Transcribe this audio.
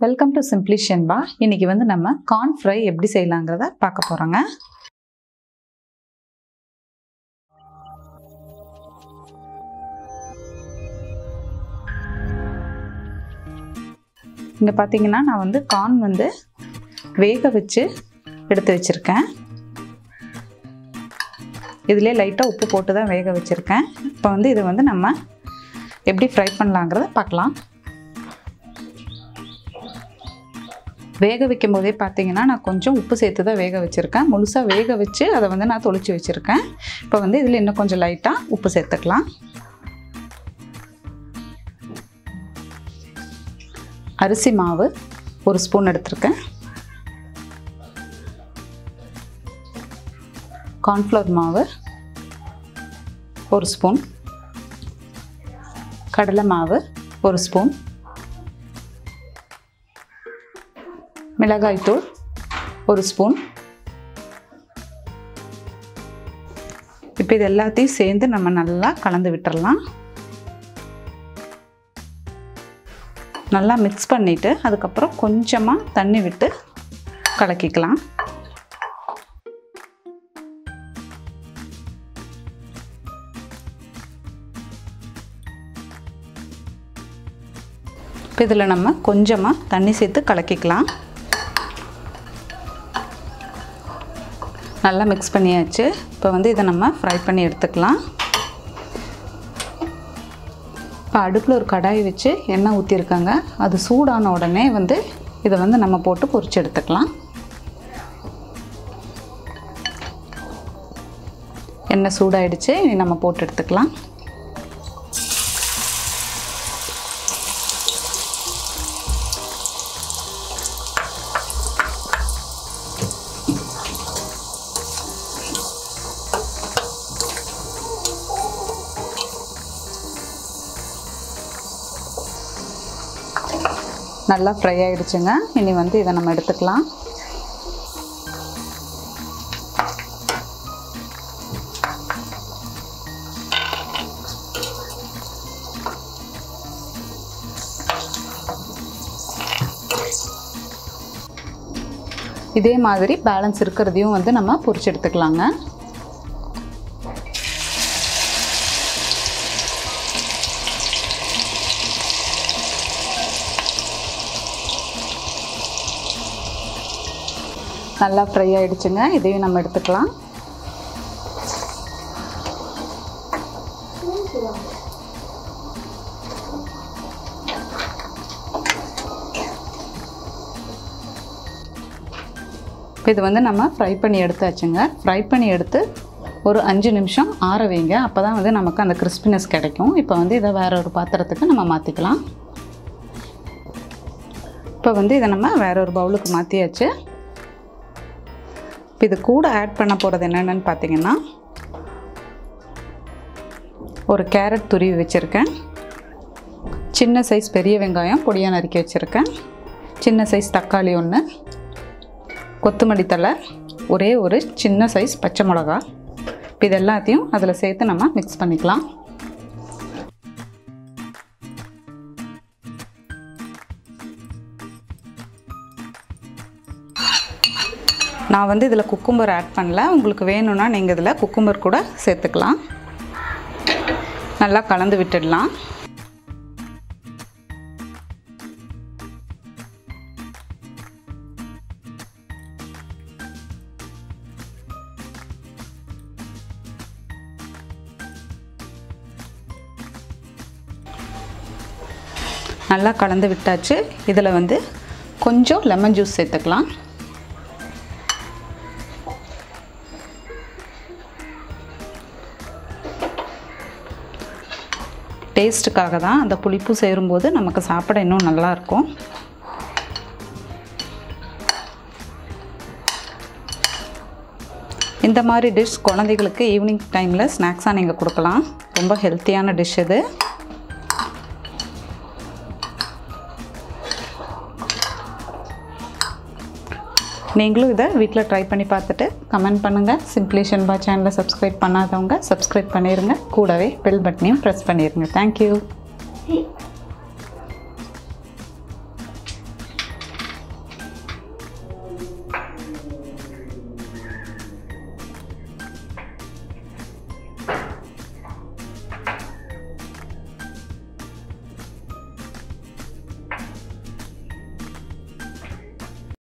welcome to simply ஷென்பா இன்னைக்கு வந்து நம்ம கார்ன் ஃப்ரை எப்படி செய்யலாங்கிறத பார்க்க போகிறோங்க இங்கே பார்த்தீங்கன்னா நான் வந்து கார்ன் வந்து வேக வச்சு எடுத்து வச்சுருக்கேன் இதிலே லைட்டாக உப்பு போட்டு தான் வேக வச்சுருக்கேன் இப்போ வந்து இதை வந்து நம்ம எப்படி ஃப்ரை பண்ணலாங்கிறத பார்க்கலாம் வேக வைக்கும் போதே பார்த்தீங்கன்னா நான் கொஞ்சம் உப்பு சேர்த்து தான் வேக வச்சுருக்கேன் முழுசாக வேக வச்சு அதை வந்து நான் தொளிச்சு வச்சுருக்கேன் இப்போ வந்து இதில் இன்னும் கொஞ்சம் லைட்டாக உப்பு சேர்த்துக்கலாம் அரிசி மாவு ஒரு ஸ்பூன் எடுத்திருக்கேன் கார்ன்ஃப்ளவர் மாவு ஒரு ஸ்பூன் கடலை மாவு ஒரு ஸ்பூன் மிளகாய்த்தூள் ஒரு ஸ்பூன் இப்போ இது எல்லாத்தையும் சேர்ந்து நம்ம நல்லா கலந்து விட்டுறலாம் நல்லா மிக்ஸ் பண்ணிவிட்டு அதுக்கப்புறம் கொஞ்சமாக தண்ணி விட்டு கலக்கிக்கலாம் இப்போ இதில் நம்ம கொஞ்சமாக தண்ணி சேர்த்து கலக்கிக்கலாம் நல்லா மிக்ஸ் பண்ணியாச்சு இப்போ வந்து இதை நம்ம ஃப்ரை பண்ணி எடுத்துக்கலாம் இப்போ அடுப்பில் ஒரு கடாய் வச்சு எண்ணெய் ஊற்றிருக்காங்க அது சூடான உடனே வந்து இதை வந்து நம்ம போட்டு பொரிச்சு எடுத்துக்கலாம் எண்ணெய் சூடாயிடுச்சு இனி நம்ம போட்டு எடுத்துக்கலாம் நல்லா ஃப்ரை ஆகிடுச்சுங்க இனி வந்து இதை நம்ம எடுத்துக்கலாம் இதே மாதிரி பேலன்ஸ் இருக்கிறதையும் வந்து நம்ம பொரிச்சு எடுத்துக்கலாங்க நல்லா ஃப்ரை ஆகிடுச்சுங்க இதையும் நம்ம எடுத்துக்கலாம் இது வந்து நம்ம ஃப்ரை பண்ணி எடுத்தாச்சுங்க ஃப்ரை பண்ணி எடுத்து ஒரு அஞ்சு நிமிஷம் ஆற வைங்க அப்போ தான் வந்து நமக்கு அந்த கிறிஸ்பினஸ் கிடைக்கும் இப்போ வந்து இதை வேற ஒரு பாத்திரத்துக்கு நம்ம மாற்றிக்கலாம் இப்போ வந்து இதை நம்ம வேற ஒரு பவுலுக்கு மாற்றியாச்சு இப்போ இது கூட ஆட் பண்ண போகிறது என்னென்னு பார்த்தீங்கன்னா ஒரு கேரட் துருவி வச்சுருக்கேன் சின்ன சைஸ் பெரிய வெங்காயம் பொடியாக நறுக்கி வச்சுருக்கேன் சின்ன சைஸ் தக்காளி ஒன்று கொத்தமல்லி தலை ஒரே ஒரு சின்ன சைஸ் பச்சை மிளகா இப்போ இது எல்லாத்தையும் அதில் சேர்த்து நம்ம மிக்ஸ் பண்ணிக்கலாம் நான் வந்து இதில் குக்கும்பர் ஆட் பண்ணல உங்களுக்கு வேணும்னா நீங்கள் இதில் குக்கும்பர் கூட சேர்த்துக்கலாம் நல்லா கலந்து விட்டுடலாம் நல்லா கலந்து விட்டாச்சு இதில் வந்து கொஞ்சம் லெமன் ஜூஸ் சேர்த்துக்கலாம் டேஸ்ட்டுக்காக தான் அந்த புளிப்பு சேரும்போது நமக்கு சாப்பிட இன்னும் நல்லாயிருக்கும் இந்த மாதிரி டிஷ் குழந்தைகளுக்கு ஈவினிங் டைமில் ஸ்நாக்ஸாக நீங்கள் கொடுக்கலாம் ரொம்ப ஹெல்த்தியான டிஷ் இது நீங்களும் இதை வீட்டில் ட்ரை பண்ணி பார்த்துட்டு கமெண்ட் பண்ணுங்கள் சிம்ப்ளி ஷென்பா சேனலை சப்ஸ்கிரைப் பண்ணாதவங்க சப்ஸ்கிரைப் பண்ணிடுங்க கூடவே பெல் பட்டனையும் ப்ரெஸ் பண்ணிடுங்க தேங்க்யூ